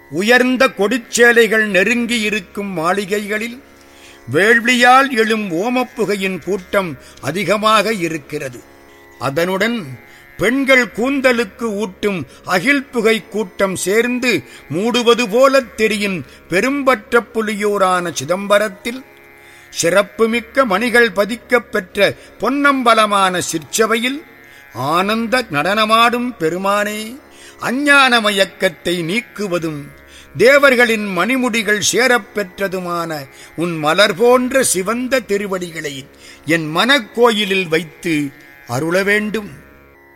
உயர்ந்த கொடிச்சேலைகள் நெருங்கி இருக்கும் மாளிகைகளில் வேள்வியால் எழும் ஓமப்புகையின் கூட்டம் அதிகமாக இருக்கிறது அதனுடன் பெண்கள் கூந்தலுக்கு ஊட்டும் அகில் புகை கூட்டம் சேர்ந்து மூடுவது போலத் தெரியும் பெரும்பற்ற புலியூரான சிதம்பரத்தில் சிறப்புமிக்க மணிகள் பதிக்கப் பெற்ற பொன்னம்பலமான சிற்சபையில் ஆனந்த நடனமாடும் பெருமானே அஞ்ஞான மயக்கத்தை நீக்குவதும் தேவர்களின் மணிமுடிகள் சேரப் பெற்றதுமான உன் மலர் போன்ற சிவந்த திருவடிகளை என் மனக்கோயிலில் வைத்து அருள வேண்டும்